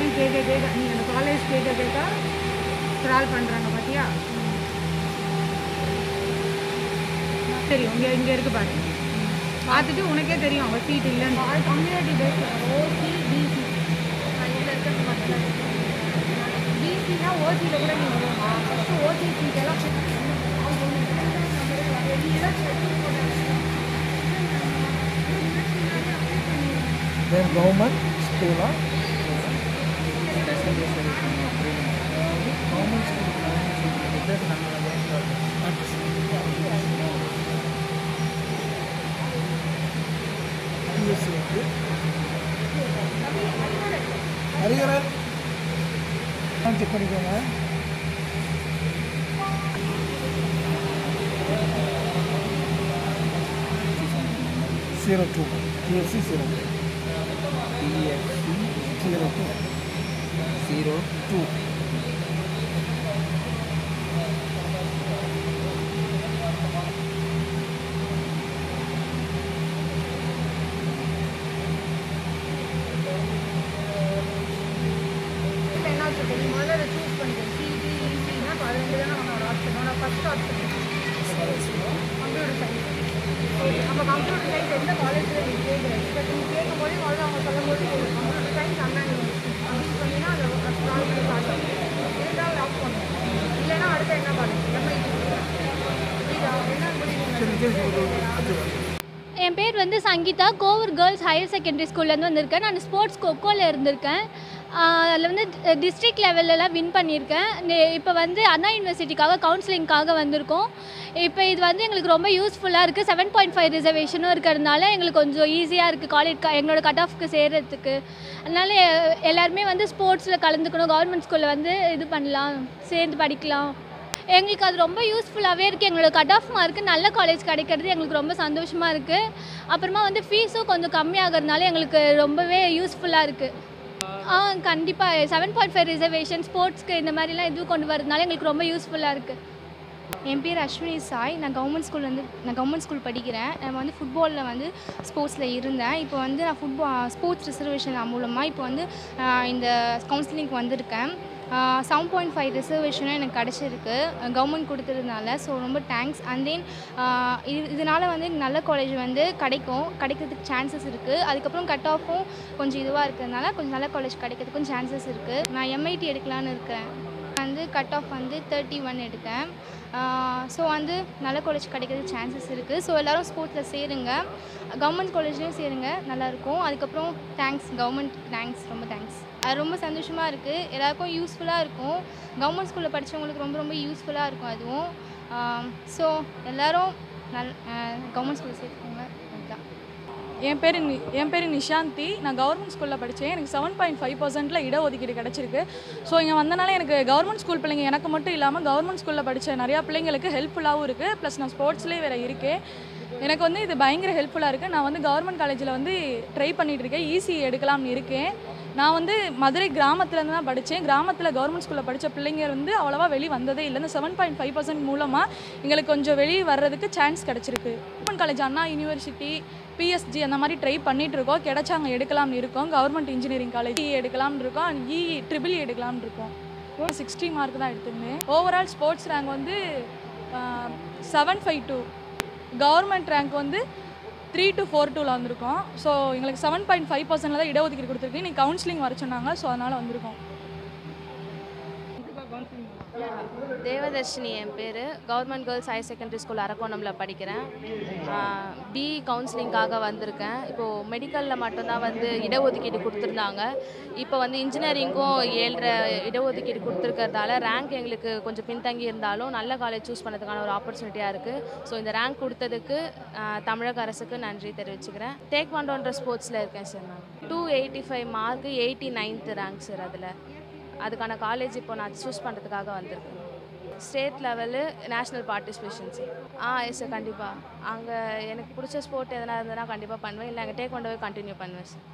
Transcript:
பையன் கேட்க கேட்க நீ அந்த காலேஜ் கேட்க கேட்க ஸ்க்ரால் பண்ணுறாங்க பார்த்தியா தெரியும் இங்கே இங்கே இருக்கு பாரு பார்த்துட்டு உனக்கே தெரியும் அவள் சீட் இல்லைன்னு கம்யூனிட்டி பேஸ் ஓசி பிசி இதில் இருக்கிறது மட்டும் பிசினா ஓசியில் கூட நீ வருவா ஃபஸ்ட்டு ஓசி சீட் எல்லாம் then government school ah government school PSC வந்து ஹரிகரன் செக் பண்ணிக்கோங்க zero two PSC zero two பிஎஃப்சி ஜீரோ டூ ஜீரோ டூ என்ன ஆச்சு தெரியும் முதல்ல அதை சூஸ் பண்ணிட்டேன் சிடி ஈசினா இப்போ அது ரெண்டு தானே உன்னோட ஆப்ஷன் உன்னோட ஃபஸ்ட் ஆப்ஷன் கம்ப்யூட்டர் சயின்ஸ் நம்ம கம்ப்யூட்டர் சயின்ஸ் எந்த காலேஜில் நீ கேட்குற இப்போ நீ கேட்கும்போது முதல்ல அவங்க சொல்லும்போது கம்ப்யூட்டர் சயின்ஸ் அண்ணா யூனிவர்சிட்டி அப்படின்னு சொன்னீங்கன்னா அதை ஸ்ட்ராங் பண்ணி காட்டும் இருந்தால் லாக் பண்ணும் இல்லைன்னா அடுத்து என்ன பண்ணும் எம்ஐடி புரியுதா என்ன புரியுது என் பேர் வந்து Sangeetha Kovur girls higher secondary ஸ்கூல்லேருந்து வந்திருக்கேன் நான் ஸ்போர்ட்ஸ் கொக்கோவில் இருந்திருக்கேன் அதில் வந்து டிஸ்ட்ரிக்ட் லெவல்லலாம் வின் பண்ணியிருக்கேன் இப்போ வந்து அண்ணா யூனிவர்சிட்டிக்காக கவுன்சிலிங்காக வந்திருக்கோம் இப்போ இது வந்து எங்களுக்கு ரொம்ப யூஸ்ஃபுல்லாக இருக்குது செவன் பாயிண்ட் ஃபைவ் ரிசர்வேஷனும் இருக்கிறதுனால எங்களுக்கு கொஞ்சம் ஈஸியாக இருக்குது காலேஜ் எங்களோட கட் ஆஃப்க்கு சேர்கிறதுக்கு அதனால எ- எல்லாருமே வந்து ஸ்போர்ட்ஸில் கலந்துக்கணும் கவர்மெண்ட் ஸ்கூலில் வந்து இது பண்ணலாம் சேர்ந்து படிக்கலாம் எங்களுக்கு அது ரொம்ப யூஸ்ஃபுல்லாகவே இருக்குது எங்களோட கட் ஆஃப் மார்க்கு நல்ல காலேஜ் கிடைக்கிறது எங்களுக்கு ரொம்ப சந்தோஷமாக இருக்குது அப்புறமா வந்து ஃபீஸும் கொஞ்சம் கம்மியாகிறதுனால எங்களுக்கு ரொம்பவே யூஸ்ஃபுல்லாக இருக்குது ஆ கண்டிப்பாக செவன் பாயிண்ட் ஃபைவ் ரிசர்வேஷன் ஸ்போர்ட்ஸ்க்கு இந்த மாதிரிலாம் இது கொண்டு வரதுனால எங்களுக்கு ரொம்ப யூஸ்ஃபுல்லாக இருக்குது என் பேர் அஸ்வினி சாய் நான் கவர்மெண்ட் ஸ்கூல் வந்து நான் கவர்மெண்ட் ஸ்கூல் படிக்கிறேன் நான் வந்து ஃபுட்பாலில் வந்து ஸ்போர்ட்ஸில் இருந்தேன் இப்போ வந்து நான் ஃபுட்பால் ஸ்போர்ட்ஸ் ரிசர்வேஷன் மூலமாக இப்போ வந்து ஆஹ், இந்த கவுன்சிலிங்க்கு வந்திருக்கேன் செவன் பாயிண்ட் ஃபைவ் ரிசர்வேஷனும் எனக்கு கிடச்சிருக்கு கவர்மெண்ட் கொடுத்ததுனால ஸோ ரொம்ப தேங்க்ஸ் அண்ட் தென் இது இதனால் வந்து நல்ல காலேஜ் வந்து கிடைக்கும் கிடைக்கிறதுக்கு சான்சஸ் இருக்குது அதுக்கப்புறம் கட் ஆஃபும் கொஞ்சம் இதுவாக இருக்கிறதுனால கொஞ்சம் நல்ல காலேஜ் கிடைக்கிறதுக்கும் சான்சஸ் இருக்குது நான் எம்ஐடி எடுக்கலான்னு இருக்கேன் வந்து கட் ஆஃப் வந்து தேர்ட்டி ஒன் எடுத்தேன் ஸோ வந்து நல்ல காலேஜ் கிடைக்கிறதுக்கு சான்சஸ் இருக்குது ஸோ எல்லோரும் ஸ்போர்ட்ஸில் சேருங்க கவர்மெண்ட் காலேஜ்லேயும் சேருங்க நல்லாயிருக்கும் அதுக்கப்புறம் தேங்க்ஸ் கவர்மெண்ட் தேங்க்ஸ் ரொம்ப தேங்க்ஸ் அது ரொம்ப சந்தோஷமாக இருக்குது எல்லாருக்கும் யூஸ்ஃபுல்லாக இருக்கும் கவர்மெண்ட் ஸ்கூலில் படித்தவங்களுக்கு ரொம்ப ரொம்ப யூஸ்ஃபுல்லாக இருக்கும் அதுவும் ஸோ எல்லோரும் நல் கவர்மெண்ட் ஸ்கூலில் சேர்த்துக்கோங்க அதுதான் என் பேர் நி என் பேர் நிஷாந்தி நான் கவர்மெண்ட் ஸ்கூலில் படித்தேன் எனக்கு செவன் பாயிண்ட் ஃபைவ் பர்சன்ட்டில் இடஒதுக்கீடு கிடச்சிருக்கு ஸோ இங்கே வந்தனால எனக்கு கவர்மெண்ட் ஸ்கூல் பிள்ளைங்க எனக்கு மட்டும் இல்லாமல் கவர்மெண்ட் ஸ்கூலில் படித்த நிறையா பிள்ளைங்களுக்கு ஹெல்ப்ஃபுல்லாகவும் இருக்குது ப்ளஸ் நான் ஸ்போர்ட்ஸ்லேயே வேறு இருக்கேன் எனக்கு வந்து இது பயங்கர ஹெல்ப்ஃபுல்லாக இருக்குது நான் வந்து கவர்மெண்ட் காலேஜில் வந்து ட்ரை பண்ணிகிட்டு இருக்கேன் ஈஸி எடுக்கலாம்னு இருக்கேன் நான் வந்து மதுரை கிராமத்துலேருந்து தான் படித்தேன் கிராமத்தில் கவர்மெண்ட் ஸ்கூலில் படித்த பிள்ளைங்க வந்து அவ்வளோவா வெளியே வந்ததே இல்லை இந்த செவன் பாயிண்ட் ஃபைவ் பர்சன்ட் மூலமாக எங்களுக்கு கொஞ்சம் வெளியே வர்றதுக்கு சான்ஸ் கிடச்சிருக்கு government college Anna university PSG அந்த மாதிரி ட்ரை பண்ணிட்டு இருக்கோம் கிடைச்சாங்க எடுக்கலாம்னு இருக்கோம் கவர்மெண்ட் இன்ஜினியரிங் காலேஜ் எடுக்கலாம்னு இருக்கோம் இ ட்ரிபிள் எடுக்கலாம்னு இருக்கோம் சிக்ஸ்டி மார்க் தான் எடுத்திருந்தேன் ஓவரால் ஸ்போர்ட்ஸ் ரேங்க் வந்து seven five two government rank வந்து த்ரீ டு ஃபோர் டூவில் வந்திருக்கோம் ஸோ எங்களுக்கு செவன் பாயிண்ட் ஃபைவ் பர்சன்டில் தான் இடஒதுக்கீடு கொடுத்துருக்கு நீ கவுன்சிலிங் வர சொன்னாங்க ஸோ அதனால் வந்திருக்கோம் தேவதர்ஷினி என் பேர் government girls higher secondary school அரக்கோணமில் படிக்கிறேன் பி கவுன்சிலிங்காக வந்திருக்கேன் இப்போது மெடிக்கலில் மட்டும்தான் வந்து இடஒதுக்கீடு கொடுத்துருந்தாங்க இப்போ வந்து இன்ஜினியரிங்கும் ஏழரை இடஒதுக்கீடு கொடுத்துருக்கறதால ரேங்க் எங்களுக்கு கொஞ்சம் பின்தங்கி இருந்தாலும் நல்ல காலேஜ் சூஸ் பண்ணதுக்கான ஒரு ஆப்பர்ச்சுனிட்டியாக இருக்குது ஸோ இந்த ரேங்க் கொடுத்ததுக்கு ஆஹ், தமிழக அரசுக்கு நன்றி தெரிவிச்சுக்கிறேன் டேக் ஒன்ன்ற ஸ்போர்ட்ஸில் இருக்கேன் சார் நான் two eighty five mark eighty ninth rank sir அதில் அதுக்கான காலேஜ் இப்போ நான் சூஸ் பண்ணுறதுக்காக வந்திருக்கேன் state level national participation sir ஆ எஸ் சார் கண்டிப்பாக அங்கே எனக்கு பிடிச்ச ஸ்போர்ட் எதனா இருந்ததுன்னா கண்டிப்பாக பண்ணுவேன் இல்லை அங்கே டேக் கொண்டு போய் கண்டினியூ பண்ணுவேன் சார்